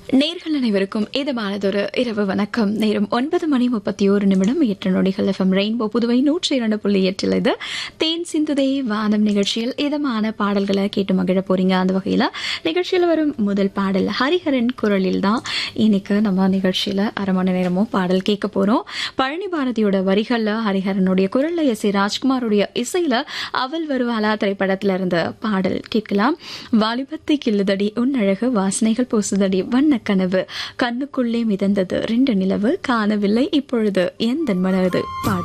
நேர்கள் அனைவருக்கும் இதமானதொரு இரவு வணக்கம் நேரம் ஒன்பது மணி முப்பத்தி ஒரு நிமிடம் எட்டு நொடிகள் எஃப்எம் ரெயின்போ புதுவை நூற்றி இரண்டு புள்ளி எட்டில் இது தேன் சிந்துதே வானம் நிகழ்ச்சியில் இதமான பாடல்களை கேட்டு மகிழ போறீங்க அந்த வகையில் நிகழ்ச்சியில் வரும் முதல் பாடல் ஹரிஹரன் குரலில் தான் இன்னைக்கு நம்ம நிகழ்ச்சியில் அரை மணி நேரமும் பாடல் கேட்க போறோம் பழனி பாரதியோட வரிகள்ல ஹரிஹரனுடைய குரல்ல எஸ் ஏ ராஜ்குமாருடைய இசையில அவள் வருவாளா திரைப்படத்துல இருந்த பாடல் கேட்கலாம் வாலிபத்தை கிள்ளுதடி உன் அழகு வாசனைகள் பூசுதடி வண்ண கனவு கண்ணுக்குள்ளே மிதந்தது ரெண்டு நிலவு காணவில்லை இப்பொழுது எந்த மனது பாடல்